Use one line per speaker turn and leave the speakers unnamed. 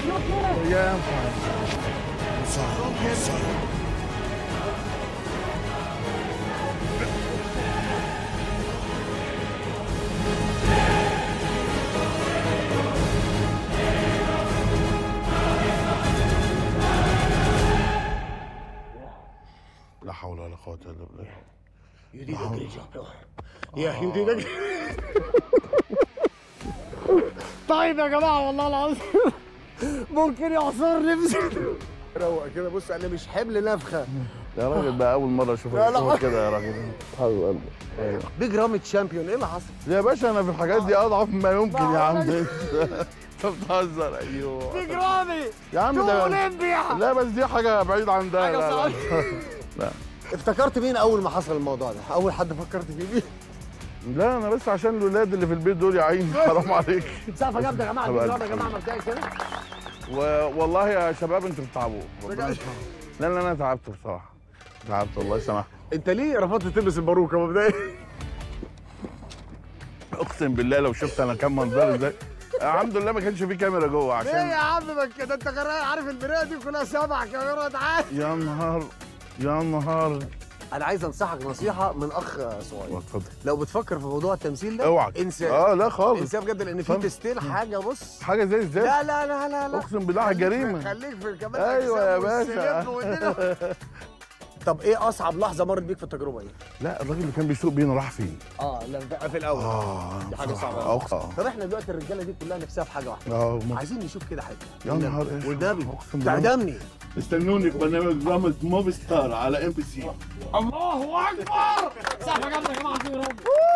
Yeah. لا حول ولا قوة إلا بالله
You did a great job, bro. Yeah, you did a طيب يا جماعه والله العظيم ممكن يعصر نفسي روق كده بص انا مش حمل نفخه
يا راجل ده أول مرة أشوفك
لا، لا.
تصور كده يا راجل حبيب قلبي أيوه
بيج رامي تشامبيون ايه اللي حصل؟
يا باشا أنا في الحاجات دي أضعف ما يمكن يا عم أنت أنت بتهزر أيوه
بيج رامي
يا عم
تو
ده
اولمبيا
لا بس دي حاجة بعيد عن ده
حاجة
لا لا
صعبة. افتكرت مين اول ما حصل الموضوع ده؟ اول حد فكرت فيه مين؟
لا أنا بس عشان الولاد اللي في البيت دول يا عيني حرام عليك
سقفه جامده يا جماعه
حبيب
بيج
قلبي.
رامي يا جماعه مبدئيا كده
و- والله يا شباب انتوا بتتعبوا ربنا يسامحكم. لا لا انا تعبت بصراحه تعبت الله يسامحكم
انت ليه رفضت تلبس الباروكه مبدئيا؟
اقسم بالله لو شفت انا كام منظر ازاي الحمد لله ما كانش في كاميرا جوه
ليه يا
عشان
عم ما كده انت غير عارف المرايه دي كلها سبع كاميرات عادي
يا نهار يا نهار
انا عايز انصحك نصيحه من اخ صغير
اتفضل
لو بتفكر في موضوع التمثيل ده
اوعى
انسى
اه لا خالص
انسى بجد لان في
فاهم.
تستيل حاجه بص
حاجه زي ازاي
لا لا لا لا لا
اقسم بالله
خليك في-
جريمه
خليك في كمان
أيوة يا
الأجسام
باشا.
والسلم والدنيا. طب ايه اصعب لحظه مرت بيك في التجربه دي؟
لا الراجل اللي كان بيسوق بينا راح فين
اه لا في الاول
اه
دي حاجه
بصراحة.
صعبه
اه
أوي. طب احنا دلوقتي الرجاله دي كلها نفسها في حاجه واحده
اه ما-
عايزين نشوف كده حاجه
يا نهار
والنبي-
اسود.
والنبي
اقسم بالله
تعدمني
استنوني في برنامج دراما موفي ستار على ام بي سي
الله اكبر سقفه جامده يا جماعه في رب